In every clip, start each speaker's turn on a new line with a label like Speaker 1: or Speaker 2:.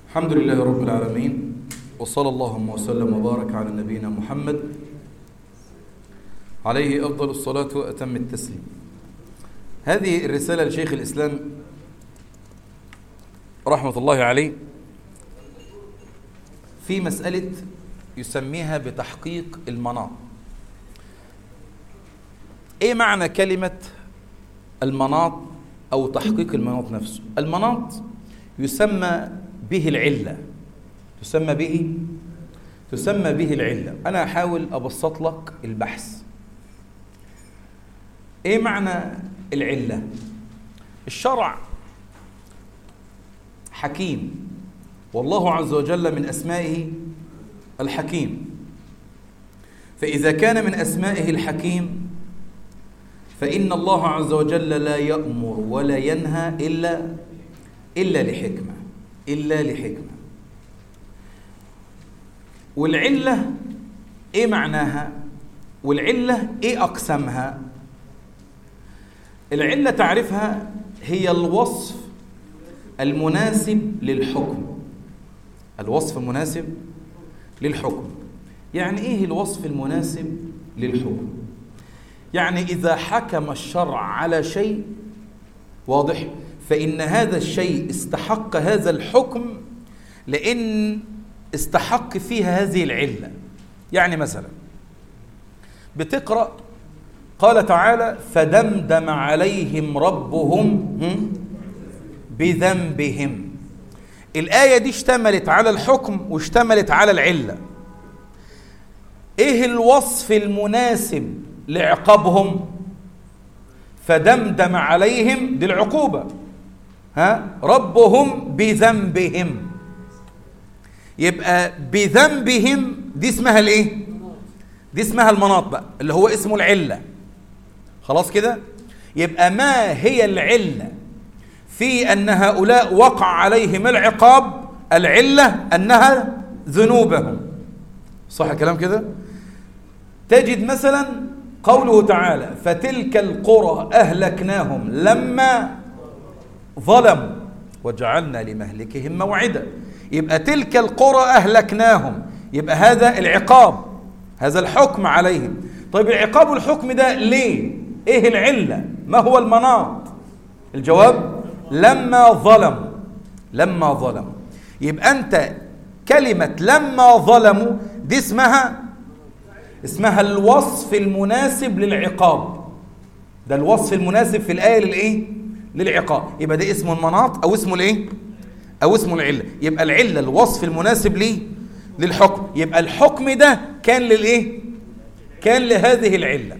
Speaker 1: الحمد لله رب العالمين وصلى اللهم وسلم وبارك على نبينا محمد عليه أفضل الصلاة وأتم التسليم هذه الرسالة لشيخ الإسلام رحمة الله عليه في مسألة يسميها بتحقيق المناط ايه معنى كلمة المناط او تحقيق المناط نفسه المناط يسمى به العلة تسمى به تسمى به العلة انا احاول ابسط لك البحث ايه معنى العلة الشرع حكيم والله عز وجل من اسمائه الحكيم فاذا كان من اسمائه الحكيم فإن الله عز وجل لا يأمر ولا ينهى إلا إلا لحكمة إلا لحكمة والعلة إيه معناها؟ والعلة إيه أقسامها؟ العلة تعرفها هي الوصف المناسب للحكم الوصف المناسب للحكم يعني إيه الوصف المناسب للحكم؟ يعني إذا حكم الشرع على شيء واضح فإن هذا الشيء استحق هذا الحكم لأن استحق فيها هذه العلة يعني مثلا بتقرأ قال تعالى فدمدم عليهم ربهم بذنبهم الآية دي اشتملت على الحكم واشتملت على العلة ايه الوصف المناسب لعقابهم فدمدم عليهم دي العقوبة ها ربهم بذنبهم يبقى بذنبهم دي اسمها الايه دي اسمها المناط بقى اللي هو اسمه العلة خلاص كده يبقى ما هي العلة في أن هؤلاء وقع عليهم العقاب العلة أنها ذنوبهم صح الكلام كده تجد مثلا قوله تعالى فتلك القرى أهلكناهم لما ظلموا وجعلنا لمهلكهم موعدا يبقى تلك القرى أهلكناهم يبقى هذا العقاب هذا الحكم عليهم طيب العقاب والحكم ده ليه ايه العلة ما هو المناط الجواب لما ظلموا لما ظلموا يبقى أنت كلمة لما ظلموا دي اسمها اسمها الوصف المناسب للعقاب ده الوصف المناسب في الآية للإيه؟ للعقاب يبقى ده اسمه المناط أو اسمه الإيه؟ أو اسمه العلة يبقى العلة الوصف المناسب ليه؟ للحكم يبقى الحكم ده كان للإيه؟ كان لهذه العلة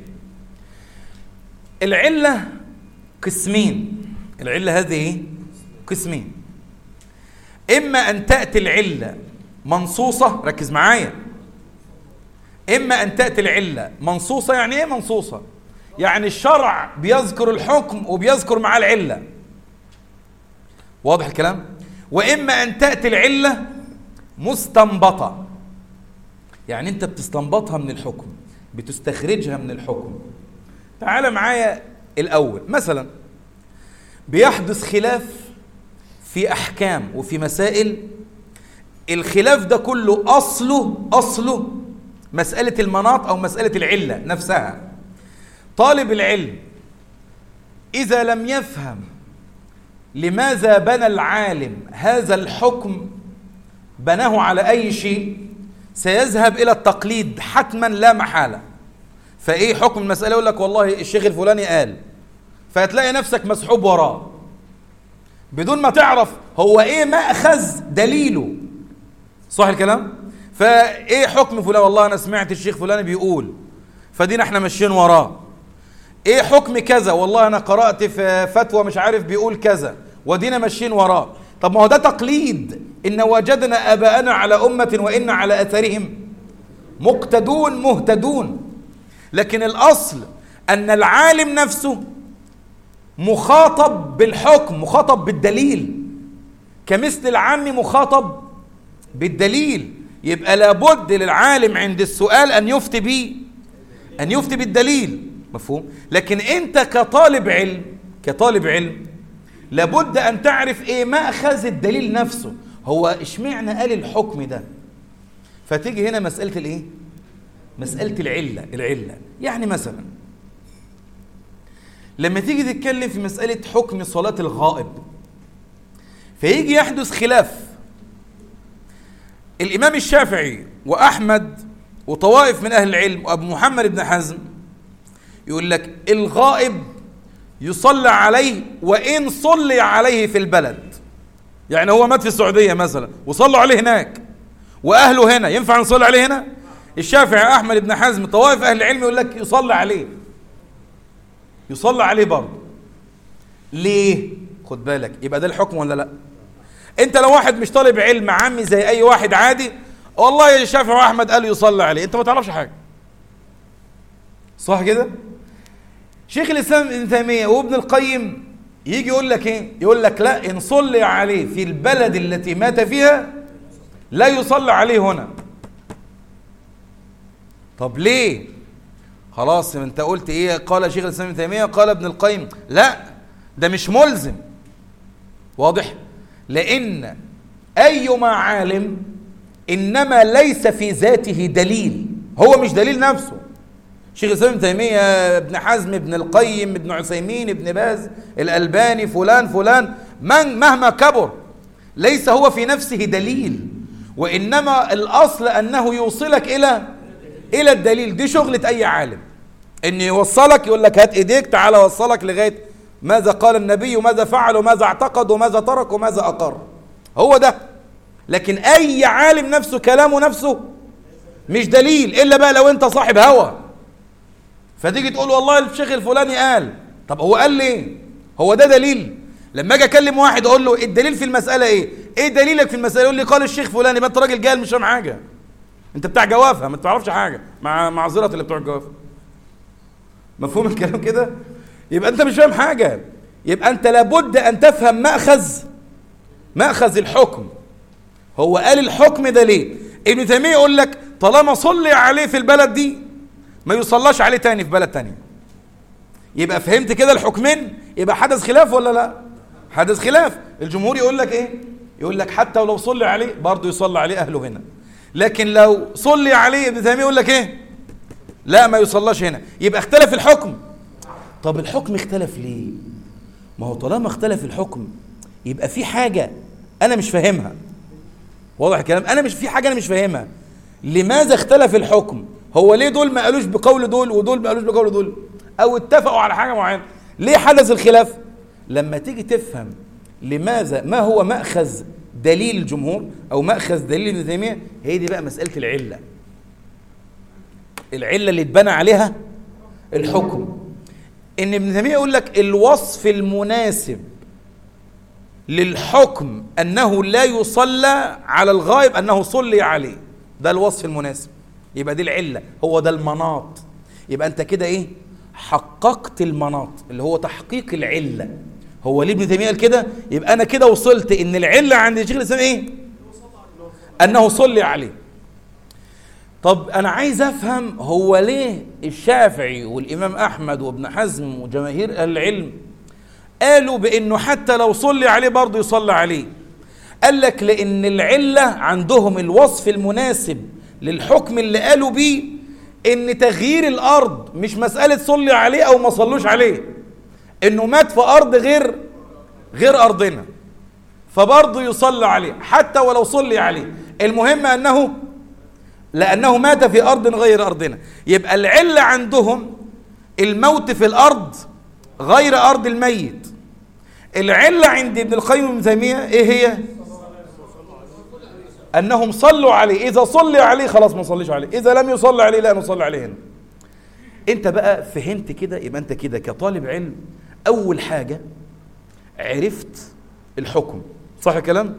Speaker 1: العلة قسمين العلة هذه إيه؟ قسمين إما أن تأتي العلة منصوصة ركز معايا إما أن تأتي العلة منصوصة يعني إيه منصوصة؟ يعني الشرع بيذكر الحكم وبيذكر معاه العلة واضح الكلام؟ وإما أن تأتي العلة مستنبطة يعني أنت بتستنبطها من الحكم بتستخرجها من الحكم تعال معايا الأول مثلا بيحدث خلاف في أحكام وفي مسائل الخلاف ده كله أصله أصله مسألة المناط أو مسألة العلة نفسها طالب العلم إذا لم يفهم لماذا بنى العالم هذا الحكم بناه على أي شيء سيذهب إلى التقليد حتما لا محالة فإيه حكم المسألة يقول لك والله الشيخ الفلاني قال فهتلاقي نفسك مسحوب وراه بدون ما تعرف هو إيه مأخذ دليله صح الكلام؟ فايه حكم فلان والله انا سمعت الشيخ فلان بيقول فدينا احنا ماشيين وراه ايه حكم كذا والله انا قرات في فتوى مش عارف بيقول كذا ودينا ماشيين وراه طب ما هو ده تقليد ان وجدنا اباءنا على امه وان على اثرهم مقتدون مهتدون لكن الاصل ان العالم نفسه مخاطب بالحكم مخاطب بالدليل كمثل العام مخاطب بالدليل يبقى لابد للعالم عند السؤال أن يفتي به أن يفتي بالدليل مفهوم لكن أنت كطالب علم كطالب علم لابد أن تعرف إيه مأخذ الدليل نفسه هو اشمعنى قال الحكم ده فتيجي هنا مسألة الايه مسألة العلة العلة يعني مثلا لما تيجي تتكلم في مسألة حكم صلاة الغائب فيجي يحدث خلاف الإمام الشافعي وأحمد وطوائف من أهل العلم وأبو محمد بن حزم يقول لك الغائب يصلى عليه وإن صلي عليه في البلد يعني هو مات في السعودية مثلا وصلوا عليه هناك وأهله هنا ينفع نصلي عليه هنا الشافعي أحمد بن حزم طوائف أهل العلم يقول لك يصلى عليه يصلى عليه برضه ليه خد بالك يبقى ده الحكم ولا لا انت لو واحد مش طالب علم عامي زي اي واحد عادي والله يا الشافعي واحمد قال يصلى عليه انت ما تعرفش حاجه صح كده شيخ الاسلام ابن تيميه وابن القيم يجي يقول لك ايه يقول لك لا ان صلي عليه في البلد التي مات فيها لا يصلى عليه هنا طب ليه خلاص انت قلت ايه قال شيخ الاسلام ابن تيميه قال ابن القيم لا ده مش ملزم واضح لان ايما عالم انما ليس في ذاته دليل هو مش دليل نفسه شيخ الاسلام ابن تيميه ابن حزم ابن القيم ابن عثيمين ابن باز الالباني فلان فلان من مهما كبر ليس هو في نفسه دليل وانما الاصل انه يوصلك الى الى الدليل دي شغله اي عالم ان يوصلك يقول لك هات ايديك تعالى اوصلك لغايه ماذا قال النبي وماذا فعل وماذا اعتقد وماذا ترك وماذا اقر هو ده لكن اي عالم نفسه كلامه نفسه مش دليل الا بقى لو انت صاحب هوى فتيجي تقول والله الشيخ الفلاني قال طب هو قال ليه هو ده دليل لما اجي اكلم واحد اقول له الدليل في المساله ايه ايه دليلك في المساله يقول لي قال الشيخ فلان يبقى انت راجل جاهل مش فاهم حاجه انت بتاع جوافه ما تعرفش حاجه مع معذره اللي بتوع الجوافه مفهوم الكلام كده يبقى انت مش فاهم حاجه يبقى انت لابد ان تفهم ماخذ ماخذ الحكم هو قال الحكم ده ليه ابن تيميه يقول لك طالما صلي عليه في البلد دي ما يصلاش عليه تاني في بلد تاني يبقى فهمت كده الحكمين يبقى حدث خلاف ولا لا حدث خلاف الجمهور يقول لك ايه يقول لك حتى ولو صلي عليه برضه يصلى عليه اهله هنا لكن لو صلي عليه ابن تيميه يقول لك ايه لا ما يصلاش هنا يبقى اختلف الحكم طب الحكم اختلف ليه ما هو طالما اختلف الحكم يبقى في حاجه انا مش فاهمها واضح الكلام انا مش في حاجه انا مش فاهمها لماذا اختلف الحكم هو ليه دول ما قالوش بقول دول ودول ما قالوش بقول دول او اتفقوا على حاجه معينه ليه حدث الخلاف لما تيجي تفهم لماذا ما هو ماخذ دليل الجمهور او ماخذ دليل ابن تيميه هي دي بقى مساله العله العله اللي اتبنى عليها الحكم ان ابن تيميه يقول لك الوصف المناسب للحكم انه لا يصلى على الغائب انه صلي عليه ده الوصف المناسب يبقى دي العله هو ده المناط يبقى انت كده ايه حققت المناط اللي هو تحقيق العله هو ليه ابن تيميه قال كده يبقى انا كده وصلت ان العله عند شيخ الاسلام ايه انه صلي عليه طب انا عايز افهم هو ليه الشافعي والامام احمد وابن حزم وجماهير اهل العلم قالوا بانه حتى لو صلي عليه برضه يصلى عليه قال لك لان العله عندهم الوصف المناسب للحكم اللي قالوا بيه ان تغيير الارض مش مساله صلي عليه او ما صلوش عليه انه مات في ارض غير غير ارضنا فبرضه يصلى عليه حتى ولو صلي عليه المهم انه لانه مات في ارض غير ارضنا يبقى العله عندهم الموت في الارض غير ارض الميت العله عند ابن القيم ابن تيميه ايه هي انهم صلوا عليه اذا صلي عليه خلاص ما نصليش عليه اذا لم يصلي عليه لا نصلي عليه هنا انت بقى فهمت كده يبقى انت كده كطالب علم اول حاجه عرفت الحكم صح الكلام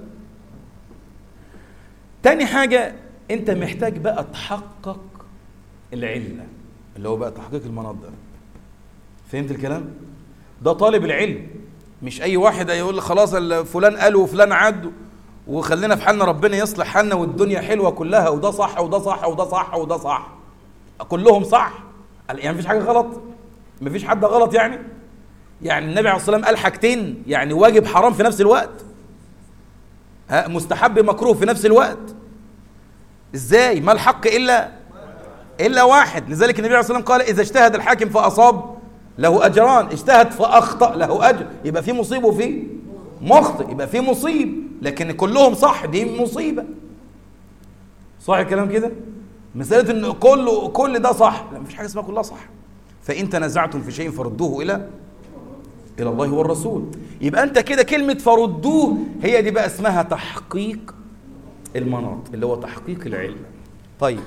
Speaker 1: تاني حاجه انت محتاج بقى تحقق العله اللي هو بقى تحقيق المناط ده فهمت الكلام ده طالب العلم مش اي واحد يقول لك خلاص فلان قال وفلان عد وخلينا في حالنا ربنا يصلح حالنا والدنيا حلوه كلها وده صح وده صح وده صح وده صح كلهم صح يعني مفيش حاجه غلط مفيش حد غلط يعني يعني النبي عليه الصلاه والسلام قال حاجتين يعني واجب حرام في نفس الوقت ها مستحب مكروه في نفس الوقت ازاي ما الحق الا الا واحد لذلك النبي عليه الصلاه والسلام قال اذا اجتهد الحاكم فاصاب له اجران اجتهد فاخطا له اجر يبقى في مصيب وفي مخطئ يبقى في مصيب لكن كلهم صح دي مصيبه صح الكلام كده مساله ان كله كل ده صح لا مفيش حاجه اسمها كلها صح فان تنازعتم في شيء فردوه الى الى الله والرسول يبقى انت كده كلمه فردوه هي دي بقى اسمها تحقيق المناط اللي هو تحقيق العلم طيب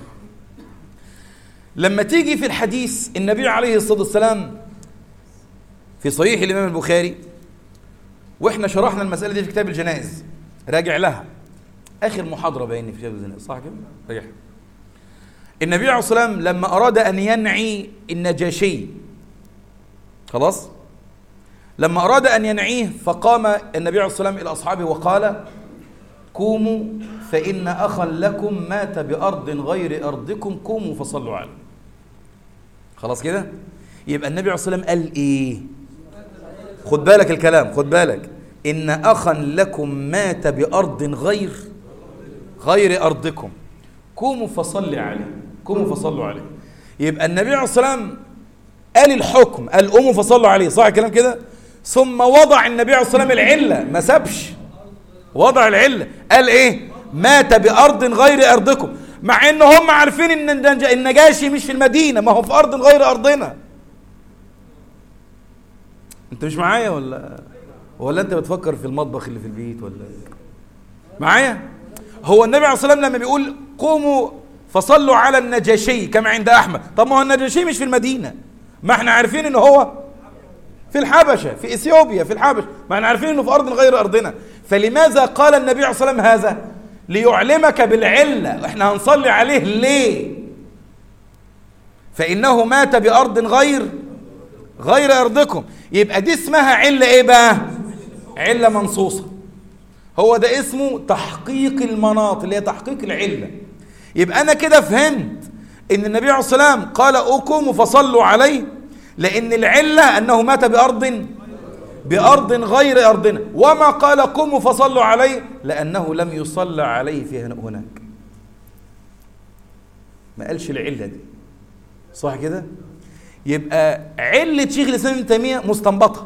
Speaker 1: لما تيجي في الحديث النبي عليه الصلاه والسلام في صحيح الامام البخاري واحنا شرحنا المساله دي في كتاب الجنائز راجع لها اخر محاضره باين في كتاب الجنائز صح كده راجع النبي عليه الصلاه والسلام لما اراد ان ينعي النجاشي خلاص لما اراد ان ينعيه فقام النبي عليه الصلاه والسلام الى اصحابه وقال قوموا فان اخا لكم مات بارض غير ارضكم قوموا فصلوا عليه خلاص كده يبقى النبي عليه الصلاه والسلام قال ايه خد بالك الكلام خد بالك ان اخا لكم مات بارض غير غير ارضكم قوموا فصلي عليه قوموا فصلوا عليه يبقى النبي عليه الصلاه والسلام قال الحكم قال قوموا فصلوا عليه صح الكلام كده ثم وضع النبي عليه الصلاه والسلام العله ما سابش وضع العله قال ايه مات بارض غير ارضكم مع ان هم عارفين ان النجاشي مش في المدينه ما هو في ارض غير ارضنا انت مش معايا ولا ولا انت بتفكر في المطبخ اللي في البيت ولا معايا هو النبي عليه الصلاه والسلام لما بيقول قوموا فصلوا على النجاشي كما عند احمد طب ما هو النجاشي مش في المدينه ما احنا عارفين ان هو في الحبشه في اثيوبيا في الحبشه ما احنا عارفين انه في ارض غير ارضنا فلماذا قال النبي عليه الصلاه والسلام هذا ليعلمك بالعله احنا هنصلي عليه ليه فانه مات بارض غير غير ارضكم يبقى دي اسمها عله ايه بقى عله منصوصه هو ده اسمه تحقيق المناط اللي هي تحقيق العله يبقى انا كده فهمت ان النبي عليه الصلاه والسلام قال قوموا فصلوا عليه لان العله انه مات بارض بارض غير ارضنا وما قال قوموا فصلوا عليه لانه لم يصلى عليه في هناك ما قالش العله دي صح كده يبقى علة شيخ الإسلام ابن تيمية مستنبطة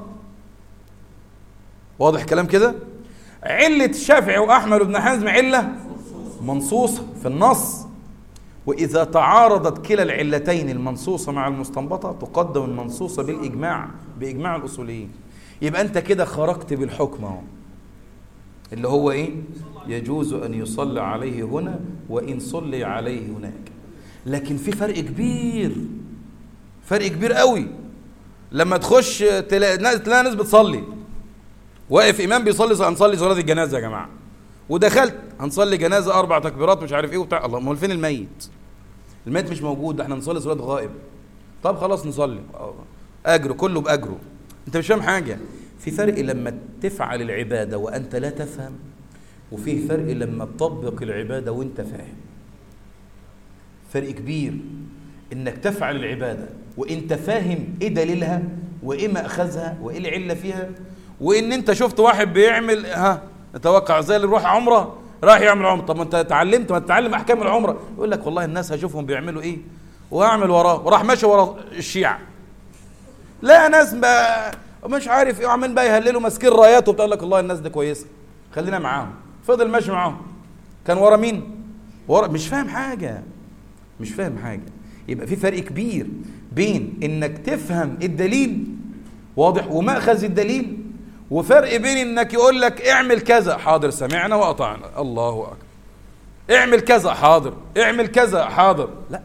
Speaker 1: واضح كلام كده علة الشافعي وأحمد بن حزم علة منصوصة في النص وإذا تعارضت كلا العلتين المنصوصة مع المستنبطة تقدم المنصوصة بالإجماع بإجماع الأصوليين يبقى أنت كده خرجت بالحكم اهو اللي هو إيه يجوز أن يصلى عليه هنا وإن صلي عليه هناك لكن في فرق كبير فرق كبير قوي لما تخش تلاقي تلاقي ناس بتصلي واقف امام بيصلي هنصلي صلاه الجنازه يا جماعه ودخلت هنصلي جنازه اربع تكبيرات مش عارف ايه وبتاع الله امال فين الميت الميت مش موجود ده احنا نصلي صلاه غائب طب خلاص نصلي اجره كله باجره انت مش فاهم حاجه في فرق لما تفعل العباده وانت لا تفهم وفيه فرق لما تطبق العباده وانت فاهم فرق كبير انك تفعل العباده وانت فاهم ايه دليلها وايه ماخذها وايه العله فيها وان انت شفت واحد بيعمل ها اتوقع زي اللي يروح عمره رايح يعمل عمره طب ما انت اتعلمت ما تتعلم احكام العمره يقول لك والله الناس هشوفهم بيعملوا ايه واعمل وراه وراح ماشي ورا الشيعة لا ناس بقى مش عارف ايه وعمالين بقى يهللوا ماسكين رايات وبتقول لك والله الناس دي كويسه خلينا معاهم فضل ماشي معاهم كان ورا مين ورا مش فاهم حاجه مش فاهم حاجه يبقى في فرق كبير بين انك تفهم الدليل واضح ومأخذ الدليل وفرق بين انك يقول لك اعمل كذا حاضر سمعنا واطعنا الله اكبر اعمل كذا حاضر اعمل كذا حاضر لا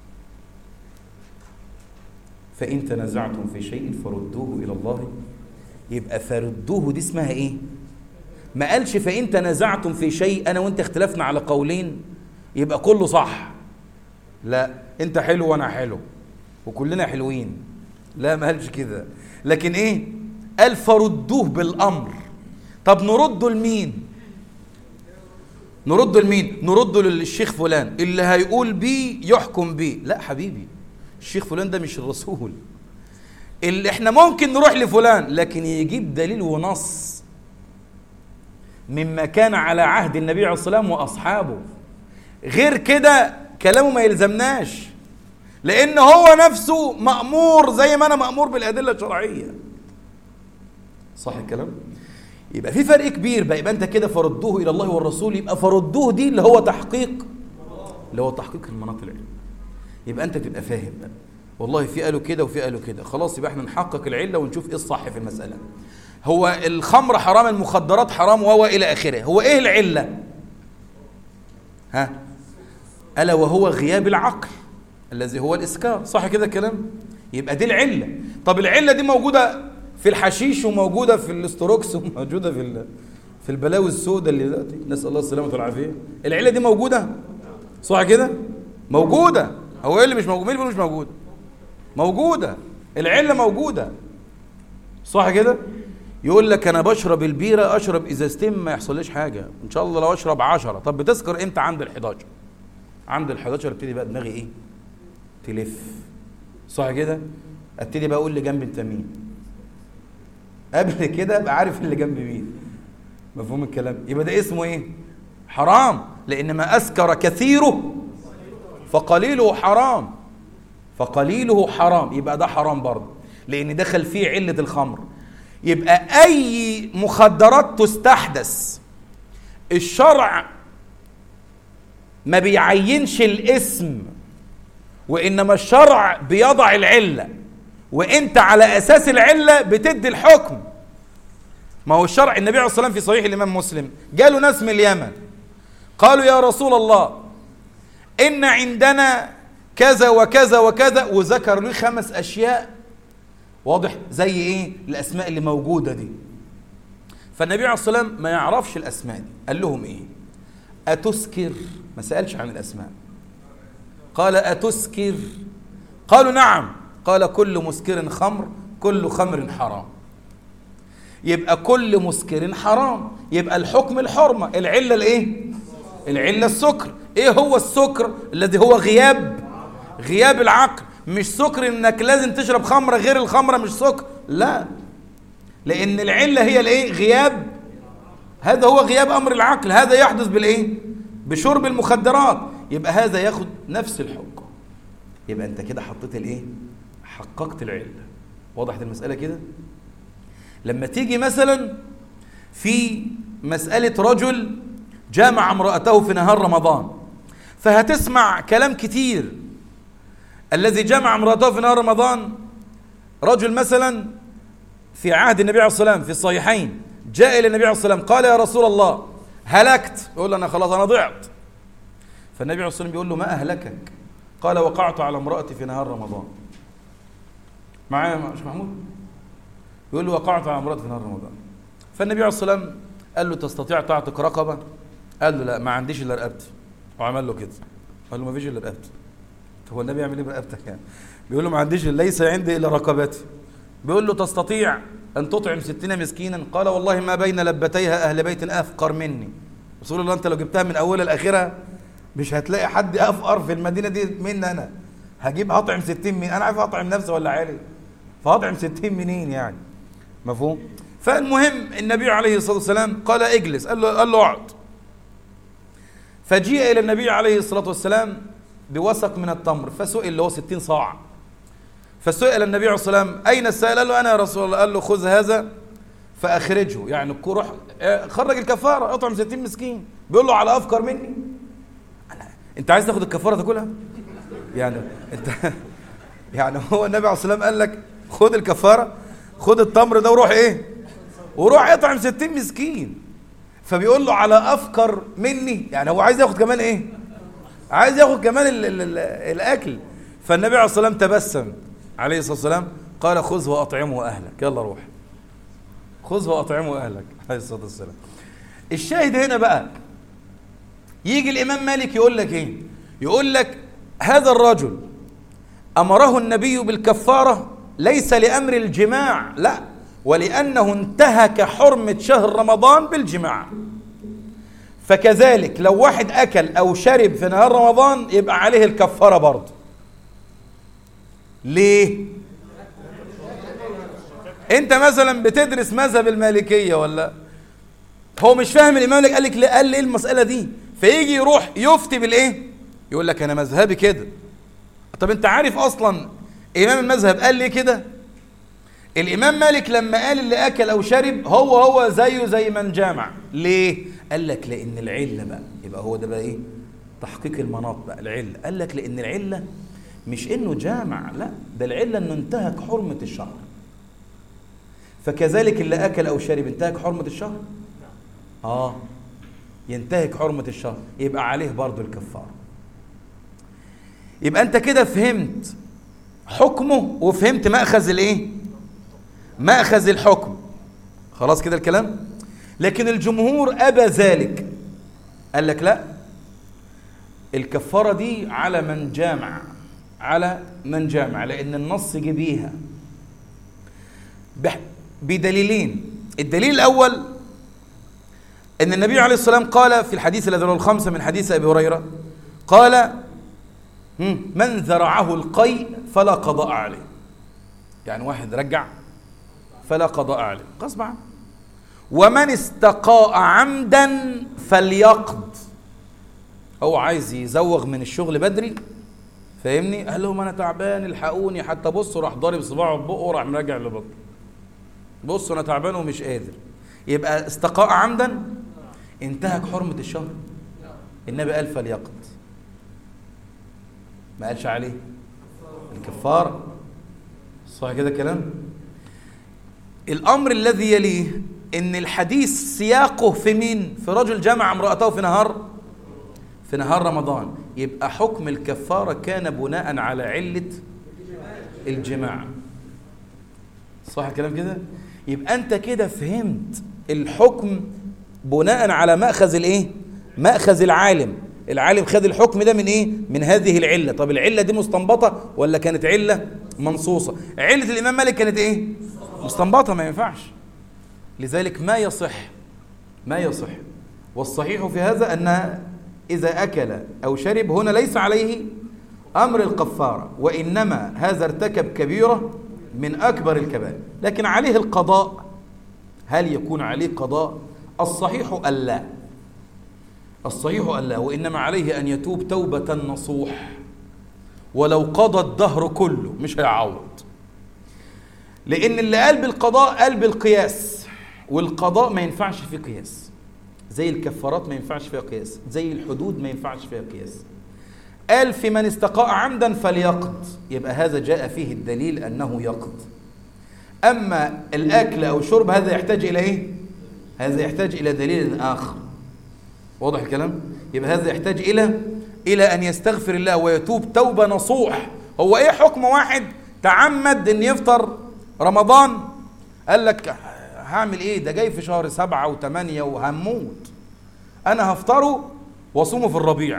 Speaker 1: فإن تنازعتم في شيء فردوه إلى الله يبقى فردوه دي اسمها إيه؟ ما قالش فإن تنازعتم في شيء أنا وأنت اختلفنا على قولين يبقى كله صح لا أنت حلو وأنا حلو وكلنا حلوين لا ما قالش كده لكن إيه؟ قال فردوه بالأمر طب نرده لمين؟ نرده لمين؟ نرده للشيخ فلان اللي هيقول بيه يحكم بيه لا حبيبي الشيخ فلان ده مش الرسول اللي احنا ممكن نروح لفلان لكن يجيب دليل ونص مما كان على عهد النبي عليه الصلاة والسلام وأصحابه غير كده كلامه ما يلزمناش لأن هو نفسه مأمور زي ما أنا مأمور بالأدلة الشرعية صح الكلام؟ يبقى في فرق كبير بقى يبقى أنت كده فردوه إلى الله والرسول يبقى فردوه دي اللي هو تحقيق اللي هو تحقيق المناط العلمي يبقى أنت تبقى فاهم بقى والله في قالوا كده وفي قالوا كده خلاص يبقى احنا نحقق العلة ونشوف ايه الصح في المسألة هو الخمر حرام المخدرات حرام وهو إلى آخره هو إيه العلة ها ألا وهو غياب العقل الذي هو الإسكار صح كده الكلام يبقى دي العلة طب العلة دي موجودة في الحشيش وموجودة في الاستروكس وموجودة في ال- في البلاوي السوداء اللي دلوقتي نسأل الله السلامة والعافية العلة دي موجودة صح كده موجودة هو ايه اللي مش موجود مين اللي مش موجود موجودة العلة موجودة صح كده يقول لك انا بشرب البيرة اشرب ازازتين ما يحصليش حاجة ان شاء الله لو اشرب عشرة طب بتسكر امتى عند ال11 عند ال11 ابتدي بقى دماغي ايه تلف صح كده ابتدي بقى اقول اللي جنبي انت مين قبل كده ابقى عارف اللي جنبي مين مفهوم الكلام يبقى ده اسمه ايه حرام لان ما اسكر كثيره فقليله حرام فقليله حرام يبقى ده حرام برضه لان دخل فيه عله الخمر يبقى اي مخدرات تستحدث الشرع ما بيعينش الاسم وانما الشرع بيضع العله وانت على اساس العله بتدي الحكم ما هو الشرع النبي عليه الصلاه والسلام في صحيح الامام مسلم جاله ناس من اليمن قالوا يا رسول الله ان عندنا كذا وكذا وكذا وذكر لي خمس اشياء واضح زي ايه الاسماء اللي موجوده دي فالنبي عليه الصلاه والسلام ما يعرفش الاسماء دي قال لهم ايه اتسكر ما سالش عن الاسماء قال اتسكر قالوا نعم قال كل مسكر خمر كل خمر حرام يبقى كل مسكر حرام يبقى الحكم الحرمه العله الايه العله السكر ايه هو السكر الذي هو غياب غياب العقل مش سكر انك لازم تشرب خمره غير الخمره مش سكر لا لان العله هي الايه غياب هذا هو غياب امر العقل هذا يحدث بالايه بشرب المخدرات يبقى هذا ياخد نفس الحكم يبقى انت كده حطيت الايه حققت العله وضحت المساله كده لما تيجي مثلا في مساله رجل جامع امراته في نهار رمضان فهتسمع كلام كتير الذي جمع امراته في نهار رمضان رجل مثلا في عهد النبي عليه الصلاه والسلام في الصحيحين جاء الى النبي عليه الصلاه والسلام قال يا رسول الله هلكت يقول له انا خلاص انا ضعت فالنبي عليه الصلاه والسلام بيقول له ما اهلكك قال وقعت على امراتي في نهار رمضان معايا مش محمود يقول له وقعت على امراتي في نهار رمضان فالنبي عليه الصلاه والسلام قال له تستطيع تعتق رقبه قال له لا ما عنديش الا رقبتي وعمل له كده قال له ما فيش الا رقبتي هو النبي يعمل ايه برقبتك يعني بيقول له ما عنديش ليس عندي الا رقبتي بيقول له تستطيع ان تطعم ستين مسكينا قال والله ما بين لبتيها اهل بيت افقر مني رسول الله انت لو جبتها من اولها لاخرها مش هتلاقي حد افقر في المدينه دي مني انا هجيب هطعم ستين مين انا عارف اطعم نفسي ولا عيالي فهطعم ستين منين يعني مفهوم فالمهم النبي عليه الصلاه والسلام قال اجلس قال له قال له اقعد فجيء الى النبي عليه الصلاه والسلام بوسق من التمر فسئل اللي هو 60 صاع فسئل النبي عليه الصلاه والسلام اين السائل قال له انا يا رسول الله قال له خذ هذا فاخرجه يعني روح خرج الكفاره اطعم 60 مسكين بيقول له على افكر مني أنا انت عايز تاخد الكفاره تاكلها يعني انت يعني هو النبي عليه الصلاه والسلام قال لك خد الكفاره خد التمر ده وروح ايه وروح اطعم 60 مسكين فبيقول له على افكر مني يعني هو عايز ياخد كمان ايه عايز ياخد كمان ال ال ال الاكل فالنبي عليه الصلاه والسلام تبسم عليه الصلاه والسلام قال خذه واطعمه اهلك يلا روح خذه واطعمه اهلك عليه الصلاه والسلام الشاهد هنا بقى يجي الامام مالك يقول لك ايه يقول لك هذا الرجل امره النبي بالكفاره ليس لامر الجماع لا ولانه انتهك حرمه شهر رمضان بالجماع فكذلك لو واحد اكل او شرب في نهار رمضان يبقى عليه الكفاره برضه ليه انت مثلا بتدرس مذهب المالكيه ولا هو مش فاهم الامام مالك قال لك ليه قال ليه المساله دي فيجي يروح يفتي بالايه يقول لك انا مذهبي كده طب انت عارف اصلا امام المذهب قال ليه كده الامام مالك لما قال اللي اكل او شرب هو هو زيه زي من جامع ليه قال لك لان العله بقى يبقى هو ده بقى ايه تحقيق المناط بقى العله قال لك لان العله مش انه جامع لا ده العله انه انتهك حرمه الشهر فكذلك اللي اكل او شرب انتهك حرمه الشهر اه ينتهك حرمه الشهر يبقى عليه برضه الكفاره يبقى انت كده فهمت حكمه وفهمت ماخذ الايه ماخذ الحكم خلاص كده الكلام لكن الجمهور ابى ذلك قال لك لا الكفاره دي على من جامع على من جامع لان النص جه بيها بح- بدليلين الدليل الاول ان النبي عليه الصلاه والسلام قال في الحديث الذي رواه الخمسه من حديث ابي هريره قال مم، من ذرعه القيء فلا قضاء عليه يعني واحد رجع فلا قضاء عليه غصب عنه ومن استقاء عمدا فليقض هو عايز يزوغ من الشغل بدري فاهمني قال لهم انا تعبان الحقوني حتى بصوا راح ضارب صباعه في بقه وراح مراجع لبطنه بصوا انا تعبان ومش قادر يبقى استقاء عمدا انتهك حرمه الشهر النبي قال فليقض ما قالش عليه الكفاره صح كده كلام الامر الذي يليه ان الحديث سياقه في مين في رجل جمع امراته في نهار في نهار رمضان يبقى حكم الكفاره كان بناء على عله الجماع صح الكلام كده يبقى انت كده فهمت الحكم بناء على ماخذ الايه ماخذ العالم العالم خد الحكم ده من ايه من هذه العله طب العله دي مستنبطه ولا كانت عله منصوصه عله الامام مالك كانت ايه مستنبطه ما ينفعش لذلك ما يصح ما يصح والصحيح في هذا ان اذا اكل او شرب هنا ليس عليه امر القفاره وانما هذا ارتكب كبيره من اكبر الكبائر لكن عليه القضاء هل يكون عليه قضاء الصحيح الا الصحيح الا وانما عليه ان يتوب توبه نصوح ولو قضى الدهر كله مش هيعوض لان اللي قال بالقضاء قال بالقياس والقضاء ما ينفعش فيه قياس زي الكفارات ما ينفعش فيها قياس زي الحدود ما ينفعش فيها قياس قال في من استقاء عمدا فليقض يبقى هذا جاء فيه الدليل انه يقض اما الاكل او الشرب هذا يحتاج الى ايه هذا يحتاج الى دليل اخر واضح الكلام يبقى هذا يحتاج الى الى ان يستغفر الله ويتوب توبه نصوح هو ايه حكم واحد تعمد ان يفطر رمضان قال لك هعمل ايه ده جاي في شهر سبعة وثمانية وهموت انا هفطره واصومه في الربيع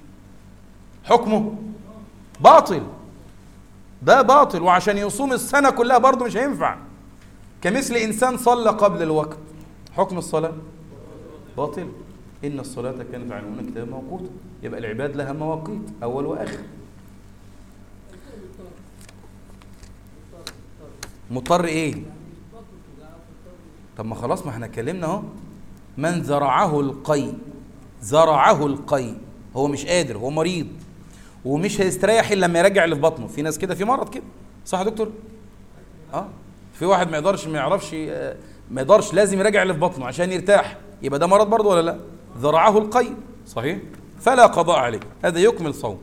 Speaker 1: حكمه باطل ده باطل وعشان يصوم السنة كلها برضه مش هينفع كمثل إنسان صلى قبل الوقت حكم الصلاة باطل إن الصلاة كانت على المؤمنين كتابا موقوتا يبقى العباد لها مواقيت أول وآخر مضطر إيه؟ طب ما خلاص ما احنا اتكلمنا اهو من زرعه القي زرعه القي هو مش قادر هو مريض ومش هيستريح الا لما يرجع اللي في بطنه في ناس كده في مرض كده صح يا دكتور اه في واحد ما يقدرش ما يعرفش آه، ما يقدرش لازم يراجع اللي في بطنه عشان يرتاح يبقى ده مرض برضه ولا لا ذرعه القي صحيح فلا قضاء عليه هذا يكمل صوم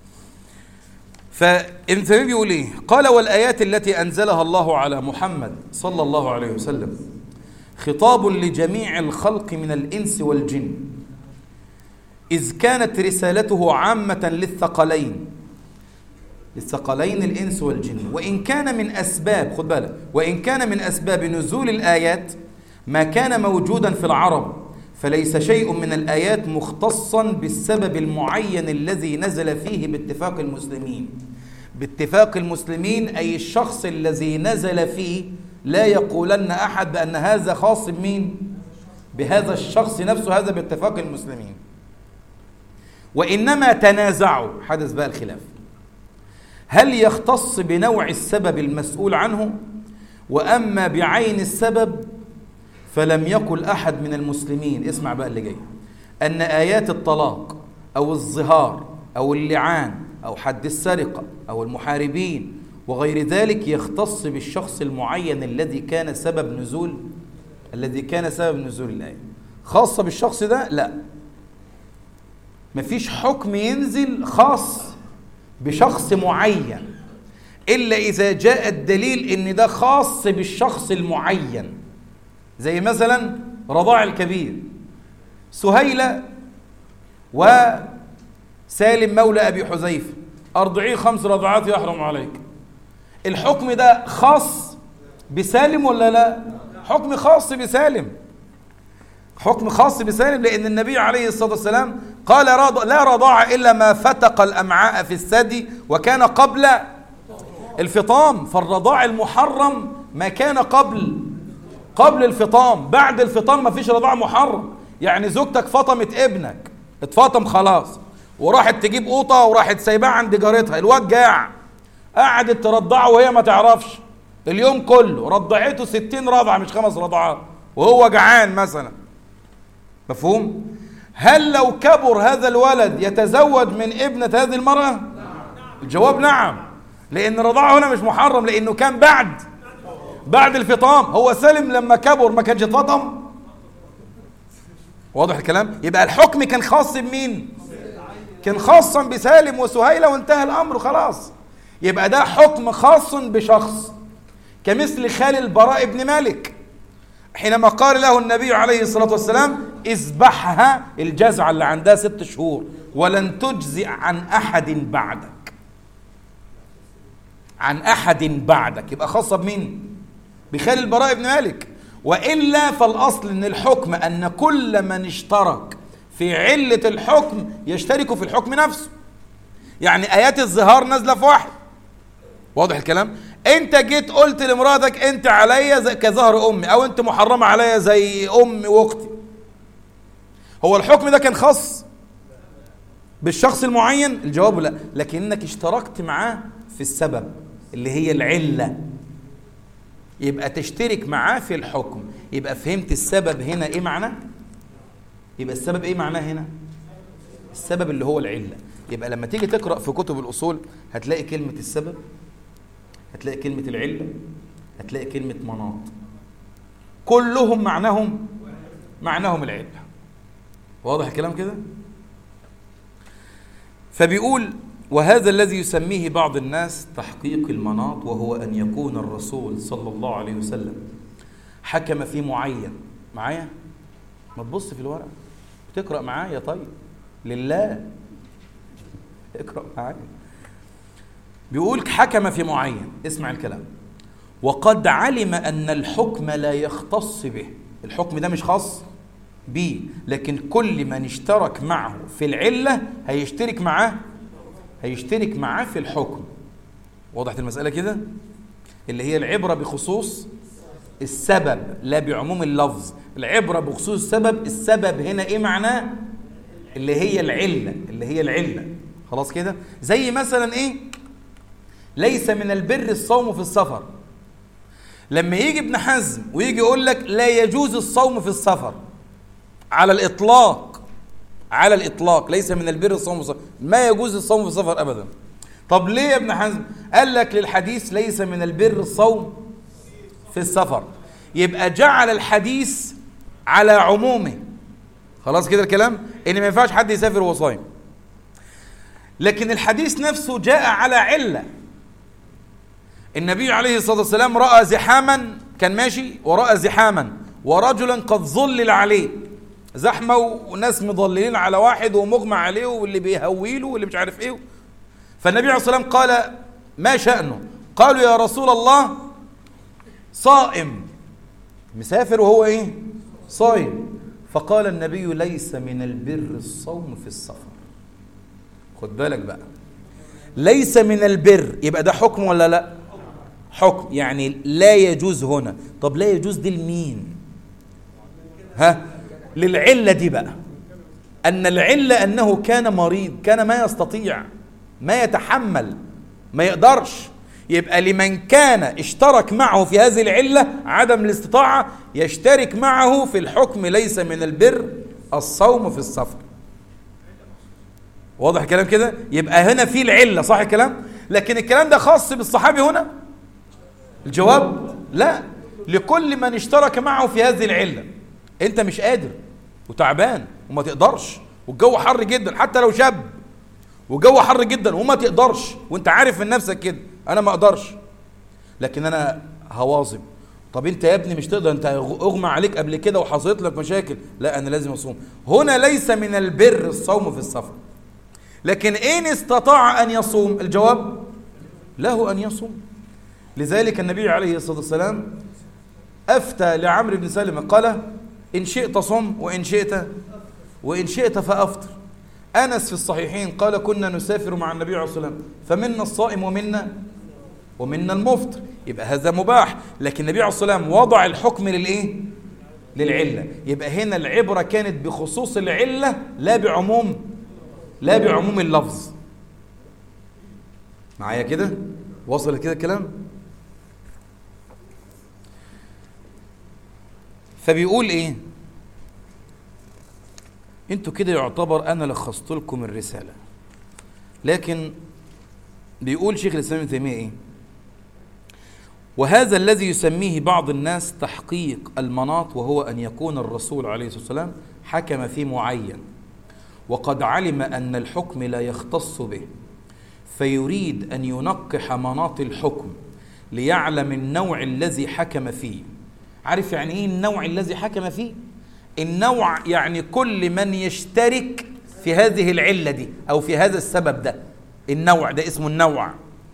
Speaker 1: فابن تيميه بيقول ايه قال والايات التي انزلها الله على محمد صلى الله عليه وسلم خطاب لجميع الخلق من الانس والجن إذ كانت رسالته عامة للثقلين للثقلين الإنس والجن وإن كان من أسباب خد بالك وإن كان من أسباب نزول الآيات ما كان موجودا في العرب فليس شيء من الآيات مختصا بالسبب المعين الذي نزل فيه باتفاق المسلمين باتفاق المسلمين أي الشخص الذي نزل فيه لا يقولن أحد بأن هذا خاص بمين بهذا الشخص نفسه هذا باتفاق المسلمين وإنما تنازعوا حدث بقى الخلاف هل يختص بنوع السبب المسؤول عنه وأما بعين السبب فلم يقل أحد من المسلمين اسمع بقى اللي جاي أن آيات الطلاق أو الظهار أو اللعان أو حد السرقة أو المحاربين وغير ذلك يختص بالشخص المعين الذي كان سبب نزول الذي كان سبب نزول الآية خاصة بالشخص ده لا مفيش حكم ينزل خاص بشخص معين إلا إذا جاء الدليل إن ده خاص بالشخص المعين زي مثلا رضاع الكبير سهيلة وسالم مولى أبي حذيفة أرضعيه خمس رضعات يحرم عليك الحكم ده خاص بسالم ولا لا حكم خاص بسالم حكم خاص بسالم لأن النبي عليه الصلاة والسلام قال لا رضاع إلا ما فتق الأمعاء في الثدي وكان قبل الفطام فالرضاع المحرم ما كان قبل قبل الفطام بعد الفطام ما فيش رضاع محرم يعني زوجتك فطمت ابنك اتفطم خلاص وراحت تجيب قوطة وراحت سايباه عند جارتها الواد جاع قعدت ترضعه وهي ما تعرفش اليوم كله رضعته ستين رضعة مش خمس رضعات وهو جعان مثلا مفهوم؟ هل لو كبر هذا الولد يتزوج من ابنة هذه المرأة؟ الجواب نعم لأن رضاعه هنا مش محرم لأنه كان بعد بعد الفطام هو سلم لما كبر ما كانش اتفطم واضح الكلام يبقى الحكم كان خاص بمين كان خاصا بسالم وسهيلة وانتهى الأمر خلاص يبقى ده حكم خاص بشخص كمثل خال البراء بن مالك حينما قال له النبي عليه الصلاة والسلام اذبحها الجزعة اللي عندها ست شهور ولن تجزئ عن أحد بعدك عن أحد بعدك يبقى خاصة بمين بخال البراء بن مالك وإلا فالأصل أن الحكم أن كل من اشترك في علة الحكم يشترك في الحكم نفسه يعني آيات الظهار نازلة في واحد واضح الكلام انت جيت قلت لمراتك انت عليا كظهر امي او انت محرمه عليا زي امي واختي هو الحكم ده كان خاص بالشخص المعين الجواب لا لكنك اشتركت معاه في السبب اللي هي العله يبقى تشترك معاه في الحكم يبقى فهمت السبب هنا ايه معناه يبقى السبب ايه معناه هنا السبب اللي هو العله يبقى لما تيجي تقرا في كتب الاصول هتلاقي كلمه السبب هتلاقي كلمه العله هتلاقي كلمه مناط كلهم معناهم معناهم العله واضح الكلام كده فبيقول وهذا الذي يسميه بعض الناس تحقيق المناط وهو أن يكون الرسول صلى الله عليه وسلم حكم في معين معايا ما تبص في الورق بتقرأ معايا طيب لله اقرأ معايا بيقول حكم في معين اسمع الكلام وقد علم أن الحكم لا يختص به الحكم ده مش خاص به لكن كل من اشترك معه في العلة هيشترك معاه هيشترك معاه في الحكم وضحت المسألة كده اللي هي العبرة بخصوص السبب لا بعموم اللفظ العبرة بخصوص السبب السبب هنا ايه معناه اللي هي العلة اللي هي العلة خلاص كده زي مثلا ايه ليس من البر الصوم في السفر لما يجي ابن حزم ويجي يقول لك لا يجوز الصوم في السفر على الإطلاق على الإطلاق ليس من البر الصوم في السفر ما يجوز الصوم في السفر أبدا طب ليه يا ابن حزم قال لك للحديث ليس من البر الصوم في السفر يبقى جعل الحديث على عمومه خلاص كده الكلام ان ما ينفعش حد يسافر وهو صايم لكن الحديث نفسه جاء على عله النبي عليه الصلاه والسلام راى زحاما كان ماشي وراى زحاما ورجلا قد ظلل عليه زحمه وناس مضللين على واحد ومغمى عليه واللي بيهويله واللي مش عارف ايه فالنبي عليه الصلاه والسلام قال ما شأنه قالوا يا رسول الله صائم مسافر وهو ايه صائم فقال النبي ليس من البر الصوم في السفر خد بالك بقى ليس من البر يبقى ده حكم ولا لا حكم يعني لا يجوز هنا طب لا يجوز دي لمين ها للعله دي بقى ان العله انه كان مريض كان ما يستطيع ما يتحمل ما يقدرش يبقى لمن كان اشترك معه في هذه العلة عدم الاستطاعة يشترك معه في الحكم ليس من البر الصوم في السفر واضح الكلام كده يبقى هنا في العلة صح الكلام لكن الكلام ده خاص بالصحابي هنا الجواب لا لكل من اشترك معه في هذه العلة انت مش قادر وتعبان وما تقدرش والجو حر جدا حتى لو شاب والجو حر جدا وما تقدرش وانت عارف من نفسك كده انا ما اقدرش لكن انا هواظب طب انت يا ابني مش تقدر انت اغمى عليك قبل كده وحصلت لك مشاكل لا انا لازم اصوم هنا ليس من البر الصوم في السفر لكن ان استطاع ان يصوم الجواب له ان يصوم لذلك النبي عليه الصلاه والسلام افتى لعمرو بن سلمة قال ان شئت صم وان شئت وان شئت فافطر انس في الصحيحين قال كنا نسافر مع النبي عليه الصلاه والسلام فمنا الصائم ومنا ومنا المفطر يبقى هذا مباح لكن النبي عليه الصلاه والسلام وضع الحكم للايه للعله يبقى هنا العبره كانت بخصوص العله لا بعموم لا بعموم اللفظ معايا كده وصل كده الكلام فبيقول ايه انتوا كده يعتبر انا لخصت لكم الرساله لكن بيقول شيخ الاسلام ابن تيميه ايه وهذا الذي يسميه بعض الناس تحقيق المناط وهو ان يكون الرسول عليه الصلاه والسلام حكم في معين وقد علم ان الحكم لا يختص به فيريد ان ينقح مناط الحكم ليعلم النوع الذي حكم فيه عارف يعني ايه النوع الذي حكم فيه النوع يعني كل من يشترك في هذه العله دي او في هذا السبب ده النوع ده اسمه النوع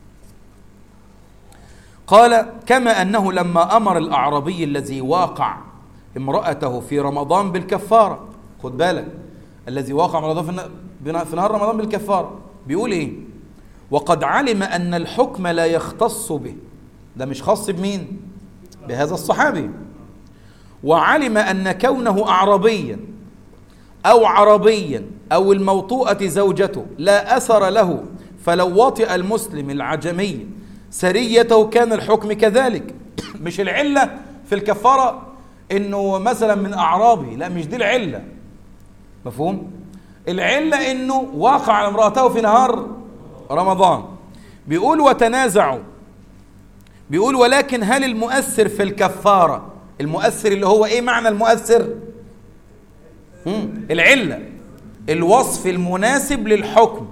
Speaker 1: قال كما انه لما امر الاعرابي الذي واقع امراته في رمضان بالكفاره خد بالك الذي واقع امراته في نهار رمضان بالكفاره بيقول ايه وقد علم ان الحكم لا يختص به ده مش خاص بمين بهذا الصحابي وعلم ان كونه اعرابيا او عربيا او الموطوءه زوجته لا اثر له فلو وطئ المسلم العجمي سريته كان الحكم كذلك مش العله في الكفاره انه مثلا من اعرابي لا مش دي العله مفهوم العله انه واقع على امراته في نهار رمضان بيقول وتنازعوا بيقول ولكن هل المؤثر في الكفاره المؤثر اللي هو ايه معنى المؤثر مم. العله الوصف المناسب للحكم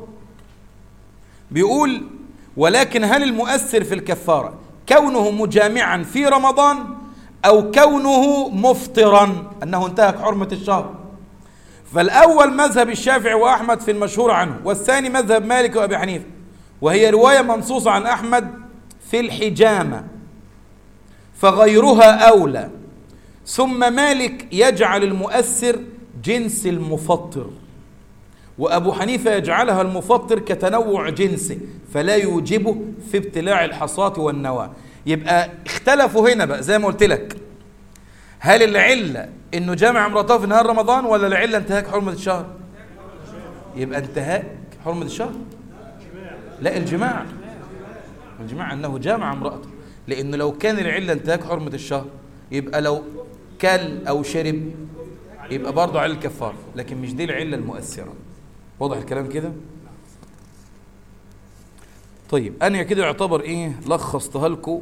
Speaker 1: بيقول ولكن هل المؤثر في الكفاره كونه مجامعا في رمضان او كونه مفطرا انه انتهك حرمه الشهر فالاول مذهب الشافعي واحمد في المشهور عنه والثاني مذهب مالك وابي حنيفه وهي روايه منصوصه عن احمد في الحجامه فغيرها اولى ثم مالك يجعل المؤثر جنس المفطر وأبو حنيفة يجعلها المفطر كتنوع جنسه فلا يوجبه في ابتلاع الحصاة والنواة يبقى اختلفوا هنا بقى زي ما قلت لك هل العلة انه جامع امرأته في نهار رمضان ولا العلة انتهاك حرمة الشهر يبقى انتهاك حرمة الشهر لا الجماع الجماع انه جامع امرأته لانه لو كان العلة انتهاك حرمة الشهر يبقى لو كل او شرب يبقى برضه على الكفار لكن مش دي العله المؤثره واضح الكلام كده طيب انا كده يعتبر ايه لخصتها لكم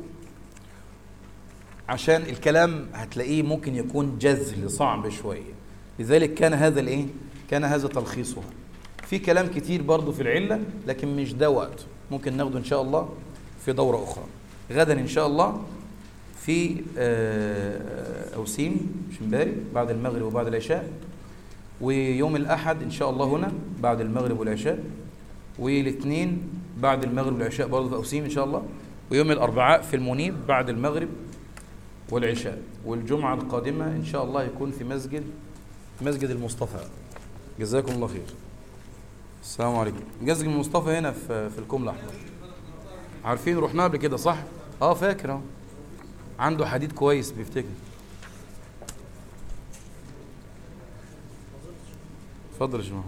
Speaker 1: عشان الكلام هتلاقيه ممكن يكون جزل صعب شويه لذلك كان هذا الايه كان هذا تلخيصها في كلام كتير برضه في العله لكن مش ده وقته ممكن ناخده ان شاء الله في دوره اخرى غدا ان شاء الله في أوسيم شمباري بعد المغرب وبعد العشاء ويوم الأحد إن شاء الله هنا بعد المغرب والعشاء والاثنين بعد المغرب والعشاء برضه في أوسيم إن شاء الله ويوم الأربعاء في المنيب بعد المغرب والعشاء والجمعة القادمة إن شاء الله يكون في مسجد مسجد المصطفى جزاكم الله خير السلام عليكم مسجد المصطفى هنا في في الكوم الأحمر عارفين رحنا قبل كده صح؟ اه فاكر اهو عنده حديد كويس بيفتكر اتفضل يا جماعه